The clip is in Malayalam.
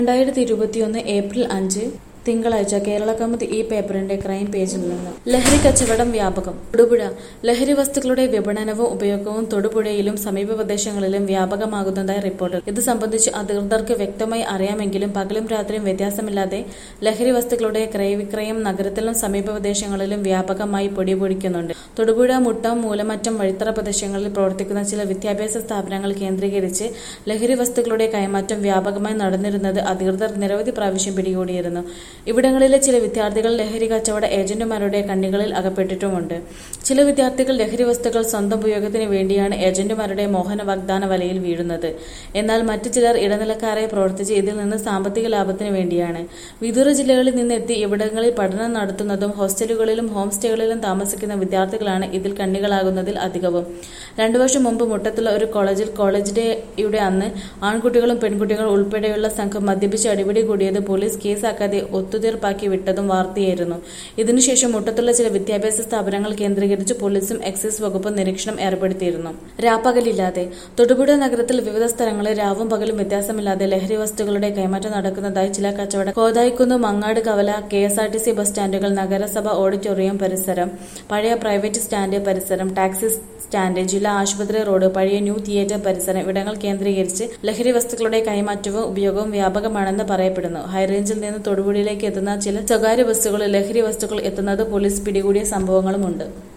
രണ്ടായിരത്തി ഇരുപത്തിയൊന്ന് ഏപ്രിൽ അഞ്ച് തിങ്കളാഴ്ച കേരള കൗമുദി ഈ പേപ്പറിന്റെ ക്രൈം പേജിൽ നിന്ന് ലഹരി കച്ചവടം വ്യാപകം തൊടുപുഴ ലഹരി വസ്തുക്കളുടെ വിപണനവും ഉപയോഗവും തൊടുപുഴയിലും സമീപ പ്രദേശങ്ങളിലും വ്യാപകമാകുന്നതായി റിപ്പോർട്ട് ഇത് സംബന്ധിച്ച് അധികൃതർക്ക് വ്യക്തമായി അറിയാമെങ്കിലും പകലും രാത്രിയും വ്യത്യാസമില്ലാതെ ലഹരി വസ്തുക്കളുടെ ക്രയവിക്രയം നഗരത്തിലും സമീപ പ്രദേശങ്ങളിലും വ്യാപകമായി പൊടിപൊടിക്കുന്നുണ്ട് തൊടുപുഴ മുട്ടം മൂലമറ്റം വഴിത്തറ പ്രദേശങ്ങളിൽ പ്രവർത്തിക്കുന്ന ചില വിദ്യാഭ്യാസ സ്ഥാപനങ്ങൾ കേന്ദ്രീകരിച്ച് ലഹരി വസ്തുക്കളുടെ കൈമാറ്റം വ്യാപകമായി നടന്നിരുന്നത് അധികൃതർ നിരവധി പ്രാവശ്യം പിടികൂടിയിരുന്നു ഇവിടങ്ങളിലെ ചില വിദ്യാർത്ഥികൾ ലഹരി കച്ചവട ഏജന്റുമാരുടെ കണ്ണികളിൽ അകപ്പെട്ടിട്ടുമുണ്ട് ചില വിദ്യാർത്ഥികൾ ലഹരി വസ്തുക്കൾ സ്വന്തം ഉപയോഗത്തിന് വേണ്ടിയാണ് ഏജന്റുമാരുടെ മോഹന വാഗ്ദാന വലയിൽ വീഴുന്നത് എന്നാൽ മറ്റു ചിലർ ഇടനിലക്കാരായി പ്രവർത്തിച്ച് ഇതിൽ നിന്ന് സാമ്പത്തിക ലാഭത്തിന് വേണ്ടിയാണ് വിദൂര ജില്ലകളിൽ നിന്നെത്തി ഇവിടങ്ങളിൽ പഠനം നടത്തുന്നതും ഹോസ്റ്റലുകളിലും ഹോം സ്റ്റേകളിലും താമസിക്കുന്ന വിദ്യാർത്ഥികളാണ് ഇതിൽ കണ്ണികളാകുന്നതിൽ അധികവും രണ്ടു വർഷം മുമ്പ് മുട്ടത്തുള്ള ഒരു കോളേജിൽ കോളേജ് ഡേയുടെ അന്ന് ആൺകുട്ടികളും പെൺകുട്ടികളും ഉൾപ്പെടെയുള്ള സംഘം മദ്യപിച്ച് അടിപിടി കൂടിയത് പോലീസ് കേസാക്കാതെ ഒത്തുതീർപ്പാക്കി വിട്ടതും വാർത്തയായിരുന്നു ഇതിനുശേഷം മുട്ടത്തുള്ള ചില വിദ്യാഭ്യാസ സ്ഥാപനങ്ങൾ കേന്ദ്രീകരിച്ച് പോലീസും എക്സൈസ് വകുപ്പും നിരീക്ഷണം ഏർപ്പെടുത്തിയിരുന്നു രാപ്പകലില്ലാതെ തൊടുപുഴ നഗരത്തിൽ വിവിധ സ്ഥലങ്ങളിൽ രാവും പകലും വ്യത്യാസമില്ലാതെ ലഹരി വസ്തുക്കളുടെ കൈമാറ്റം നടക്കുന്നതായി ചില കച്ചവട കോതായിക്കുന്ന് മങ്ങാട് കവല K S R T C bus സ്റ്റാൻഡുകൾ നഗരസഭ ഓഡിറ്റോറിയം പരിസരം പഴയ പ്രൈവറ്റ് സ്റ്റാൻഡ് പരിസരം ടാക്സി സ്റ്റാൻഡ് ജില്ലാ ആശുപത്രി റോഡ് പഴയ ന്യൂ തിയേറ്റർ പരിസരം ഇവിടങ്ങൾ കേന്ദ്രീകരിച്ച് ലഹരി വസ്തുക്കളുടെ കൈമാറ്റവും ഉപയോഗവും വ്യാപകമാണെന്ന് പറയപ്പെടുന്നു ഹൈറേഞ്ചിൽ നിന്ന് തൊടുപുഴയിലേക്ക് എത്തുന്ന ചില സ്വകാര്യ ബസ്സുകളിൽ ലഹരി വസ്തുക്കൾ എത്തുന്നത് പോലീസ് പിടികൂടിയ സംഭവങ്ങളുമുണ്ട്